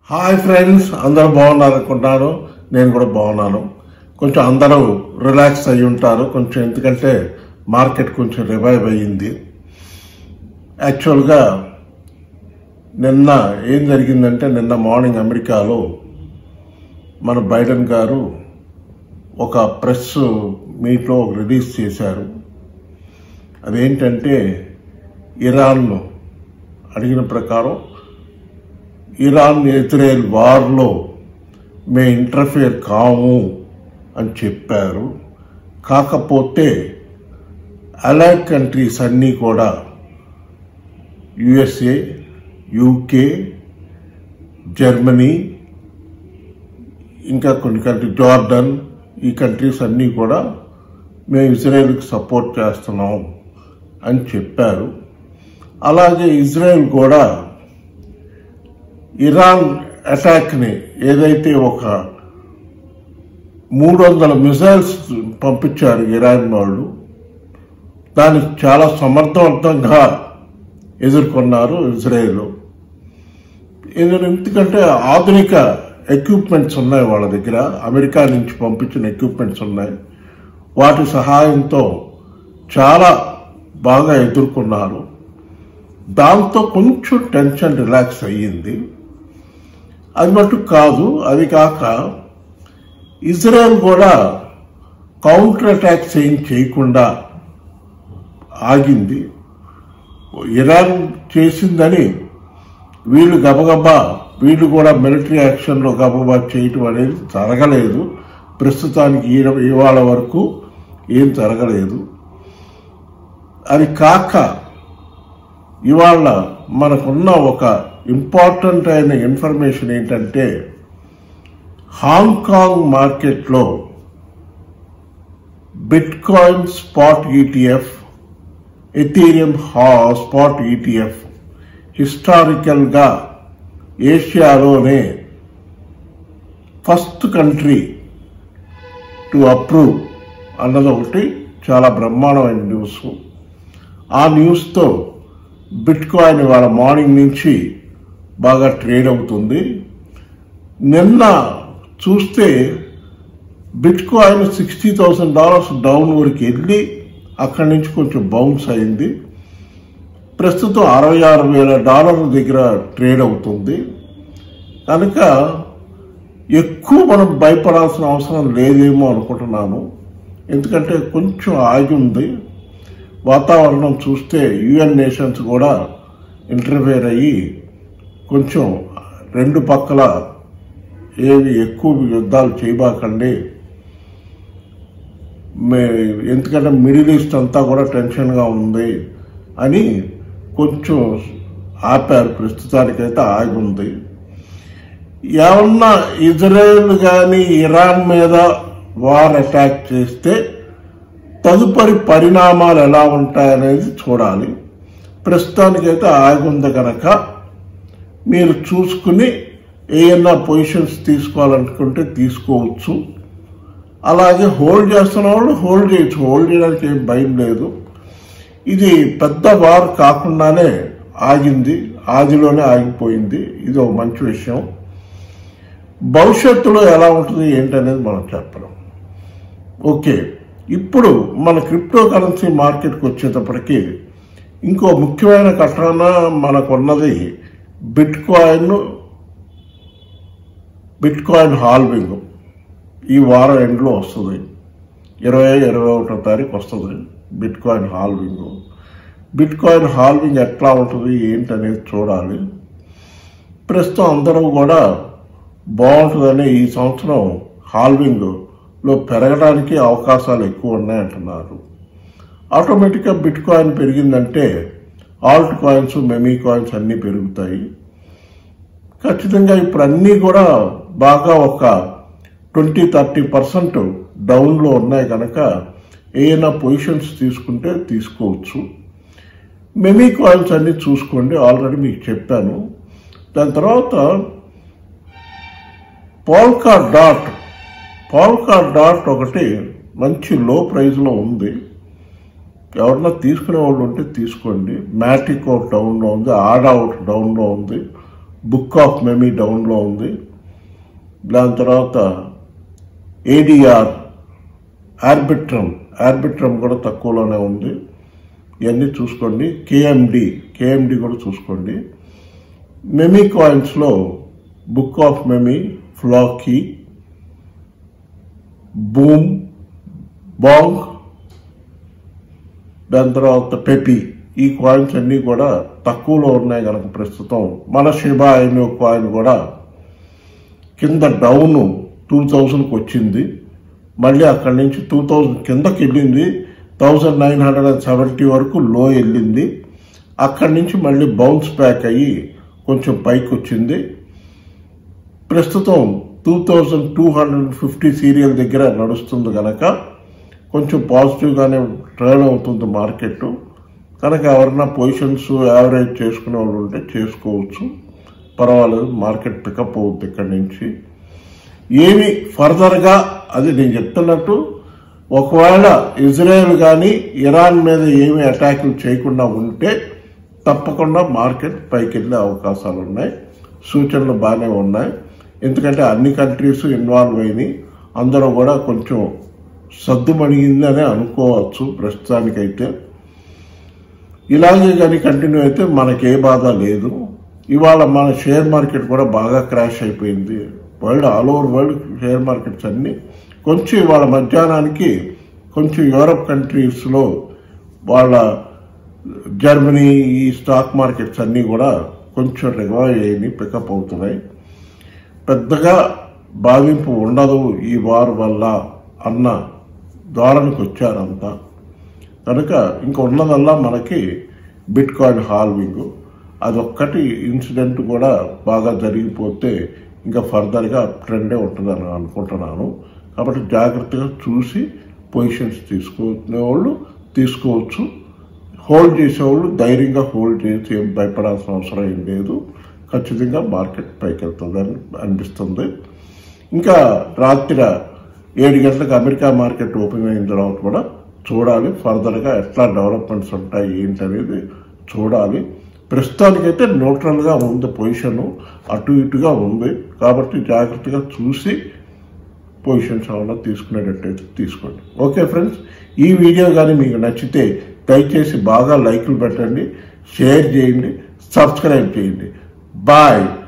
hi friends అందరూ బాగున్నారు అనుకుంటున్నాను నేను కూడా బాగున్నాను కొంచెం అందరూ రిలాక్స్ అయి ఉంటారు కొంచెం ఎందుకంటే మార్కెట్ కొంచెం రివైవ్ అయ్యింది యాక్చువల్గా నిన్న ఏం జరిగిందంటే నిన్న మార్నింగ్ అమెరికాలో మన బైడెన్ గారు ఒక ప్రెస్ మీట్లో రిలీజ్ చేశారు అదేంటంటే ఇరాన్ అడిగిన ప్రకారం ఇరాన్ ఇజ్రాయెల్ వార్లో మే ఇంటర్ఫియర్ కాము అని చెప్పారు కాకపోతే అలైడ్ కంట్రీస్ అన్నీ కూడా యుఎస్ఏ యూకే జర్మనీ ఇంకా కొన్ని కంట్రీ జార్డన్ ఈ కంట్రీస్ అన్నీ కూడా మేము ఇజ్రాయెల్కి సపోర్ట్ చేస్తున్నాం అని చెప్పారు అలాగే ఇజ్రాయెల్ కూడా ఇరాన్ అటాక్ని ఏదైతే ఒక మూడు వందల మిసైల్స్ పంపించారు ఇరాన్ వాళ్ళు దాన్ని చాలా సమర్థవంతంగా ఎదుర్కొన్నారు ఇజ్రాయెల్ ఎందుకంటే ఎందుకంటే ఆధునిక ఎక్విప్మెంట్స్ ఉన్నాయి వాళ్ళ దగ్గర అమెరికా నుంచి పంపించిన ఎక్విప్మెంట్స్ ఉన్నాయి వాటి సహాయంతో చాలా బాగా ఎదుర్కొన్నారు దాంతో కొంచెం టెన్షన్ రిలాక్స్ అయ్యింది అది మటు కాదు అది కాక ఇజ్రాయెల్ కూడా కౌంటర్ అటాక్స్ ఏం చేయకుండా ఆగింది ఇరాన్ చేసిందని వీళ్ళు గబగబా వీళ్ళు కూడా మిలిటరీ యాక్షన్లో గబగబా చేయటం అనేది జరగలేదు ప్రస్తుతానికి ఈ- ఇవాళ వరకు ఏం జరగలేదు అది కాక ఇవాళ మనకున్న ఒక ఇంపార్టెంట్ అయిన ఇన్ఫర్మేషన్ ఏంటంటే హాంకాంగ్ మార్కెట్లో bitcoin spot ETF Ethereum హా స్పాట్ ఈటీఎఫ్ హిస్టారికల్గా ఏషియాలోనే ఫస్ట్ కంట్రీ టు అప్రూవ్ అన్నది ఒకటి చాలా బ్రహ్మాండమైన న్యూస్ ఆ న్యూస్తో బిట్ కాయిన్ ఇవాళ మార్నింగ్ నుంచి బాగా ట్రేడ్ అవుతుంది నిన్న చూస్తే bitcoin sixty thousand dollars down వరకు వెళ్ళి అక్కడి నుంచి కొంచెం బౌన్స్ అయింది ప్రస్తుతం అరవై ఆరు వేల డాలర్ల దగ్గర ట్రేడ్ అవుతుంది కనుక ఎక్కువ మనం భయపడాల్సిన అవసరం లేదేమో అనుకుంటున్నాను ఎందుకంటే కొంచెం ఆగి ఉంది వాతావరణం చూస్తే యుఎన్ నేషన్స్ కూడా ఇంటర్ఫేర్ అయ్యి కొంచెం రెండు పక్కల ఏవి ఎక్కువ యుద్ధాలు చేయబాకండి మే ఎందుకంటే మిడిల్ ఈస్ట్ అంతా కూడా టెన్షన్గా ఉంది అని కొంచెం ఆపారు ప్రస్తుతానికైతే ఆగి ఉంది ఏమన్నా ఇజ్రాయెల్ కానీ ఇరాన్ మీద వార్ అటాక్ చేస్తే తదుపరి పరిణామాలు ఎలా ఉంటాయనేది చూడాలి ప్రస్తుతానికైతే ఆగి ఉంది కనుక మీరు చూసుకుని ఏమన్నా పొజిషన్స్ తీసుకోవాలనుకుంటే తీసుకోవచ్చు అలాగే హోల్డ్ చేస్తున్న వాళ్ళు హోల్డ్ చేయొచ్చు హోల్డ్ చేయడానికి ఏం భయం లేదు ఇది పెద్ద వార్ కాకుండానే ఆగింది ఆదిలోనే ఆగిపోయింది ఇది ఒక మంచి విషయం భవిష్యత్తులో ఎలా ఉంటుంది ఏంటనేది మనం చెప్పడం ఓకే ఇప్పుడు మన క్రిప్టో కరెన్సీ మార్కెట్కి వచ్చేటప్పటికి ఇంకో ముఖ్యమైన కట్టణ మనకున్నది bitcoin bitcoin halving ఈ వారం ఎండ్లో వస్తుంది ఇరవై ఇరవై ఒకటో తారీఖు వస్తుంది bitcoin halving bitcoin halving ఎట్లా ఉంటుంది ఏంటనేది చూడాలి ప్రస్తుతం అందరూ కూడా బాగుంటుందని ఈ సంవత్సరం హాల్వింగ్లో పెరగడానికి అవకాశాలు ఎక్కువ ఉన్నాయంటున్నారు ఆటోమేటిక్గా బిట్ కాయిన్ పెరిగిందంటే ఆల్ట్ కాయిన్స్ మెమీ కాయిన్స్ అన్నీ పెరుగుతాయి ఖచ్చితంగా ఇప్పుడు అన్నీ కూడా బాగా ఒక ట్వంటీ థర్టీ పర్సెంట్ డౌన్లో ఉన్నాయి కనుక ఏమైనా పొజిషన్స్ తీసుకుంటే తీసుకోవచ్చు మెమీ కాయిన్స్ అన్ని చూసుకోండి ఆల్రెడీ మీకు చెప్పాను దాని తర్వాత పోల్కా డాట్ పోల్కా డాట్ ఒకటి మంచి లో ప్రైస్లో ఉంది ఎవరన్నా తీసుకునే వాళ్ళు ఉంటే తీసుకోండి మ్యాటిక్ అవుట్ డౌన్లో ఉంది ఆడ అవుట్ డౌన్లో ఉంది బుక్ ఆఫ్ మెమీ డౌన్లో ఉంది దాని తర్వాత ఏడిఆర్ ఆర్బిట్రమ్ ఆర్బిట్రమ్ కూడా తక్కువలోనే ఉంది ఇవన్నీ చూసుకోండి కేఎండి కేఎండి కూడా చూసుకోండి మెమీ కాయిన్స్లో book of meme Floki BOME Bonk దాని తర్వాత పెపి ఈ కాయిన్స్ అన్నీ కూడా తక్కువలో ఉన్నాయి కనుక ప్రస్తుతం మన శిబా అయిన కాయిన్ కూడా కింద డౌన్ టూ థౌజండ్కి వచ్చింది మళ్ళీ అక్కడి నుంచి టూ థౌజండ్ కిందకి వెళ్ళింది thousand nine hundred and seventy వరకు లో వెళ్ళింది అక్కడి నుంచి మళ్ళీ బౌన్స్ బ్యాక్ అయ్యి కొంచెం పైకి వచ్చింది ప్రస్తుతం two thousand two hundred fifty సీరియల్ దగ్గర నడుస్తుంది కనుక కొంచెం పాజిటివ్గానే ట్రేడ్ అవుతుంది మార్కెట్ కనుక ఎవరైనా పొజిషన్స్ యావరేజ్ చేసుకునే వాళ్ళు ఉంటే చేసుకోవచ్చు పర్వాలేదు మార్కెట్ పికప్ అవుతుంది ఇక్కడి నుంచి ఏమి ఫర్దర్గా అది నేను చెప్తున్నట్టు ఒకవేళ ఇజ్రాయెల్ కానీ ఇరాన్ మీద ఏమి అటాకులు చేయకుండా ఉంటే తప్పకుండా మార్కెట్ పైకి వెళ్ళే అవకాశాలు ఉన్నాయి సూచనలు బాగానే ఉన్నాయి ఎందుకంటే అన్ని కంట్రీస్ ఇన్వాల్వ్ అయినాయి అందరూ కూడా కొంచెం సర్దుమణిగిందని అనుకోవచ్చు ప్రస్తుతానికైతే ఇలాగే కానీ కంటిన్యూ అయితే మనకి ఏ బాధ లేదు ఇవాళ మన షేర్ మార్కెట్ కూడా బాగా క్రాష్ అయిపోయింది world all over world share markets అన్ని కొంచెం ఇవాళ మధ్యాహ్నానికి కొంచెం యూరప్ కంట్రీస్లో వాళ్ళ జర్మనీ ఈ స్టాక్ మార్కెట్స్ అన్నీ కూడా కొంచెం రివైవ్ అయ్యి పికప్ అవుతున్నాయి పెద్దగా బాధింపు ఉండదు ఈ వార్ వల్ల అన్న ధోరణికి వచ్చారంతా కనుక ఇంక ఉన్నదల్లా మనకి బిట్ కాయిన్ హాల్వింగ్ అదొక్కటి ఇన్సిడెంట్ కూడా బాగా జరిగిపోతే ఇంకా ఫర్దర్గా ట్రెండే ఉంటుందని అనుకుంటున్నాను కాబట్టి జాగ్రత్తగా చూసి పొజిషన్స్ తీసుకునే వాళ్ళు తీసుకోవచ్చు హోల్డ్ చేసేవాళ్ళు ధైర్యంగా హోల్డ్ చేసి ఏం భయపడాల్సిన అవసరం ఏం లేదు ఖచ్చితంగా మార్కెట్ పైకి వెళ్తుందని అనిపిస్తుంది ఇంకా రాత్రి ఏడు గంటలకు అమెరికా మార్కెట్ ఓపెన్ అయిన తర్వాత కూడా చూడాలి ఫర్దర్గా ఎట్లా డెవలప్మెంట్స్ ఉంటాయి ఏంటనేది చూడాలి ప్రస్తుతానికైతే న్యూట్రల్గా ఉంది పొజిషన్ అటు ఇటుగా ఉంది కాబట్టి జాగ్రత్తగా చూసి పొజిషన్స్ ఏమైనా తీసుకునేటట్టయితే తీసుకోండి ఓకే ఫ్రెండ్స్ ఈ వీడియో కానీ మీకు నచ్చితే దయచేసి బాగా లైకులు పెట్టండి షేర్ చేయండి సబ్స్క్రైబ్ చేయండి బాయ్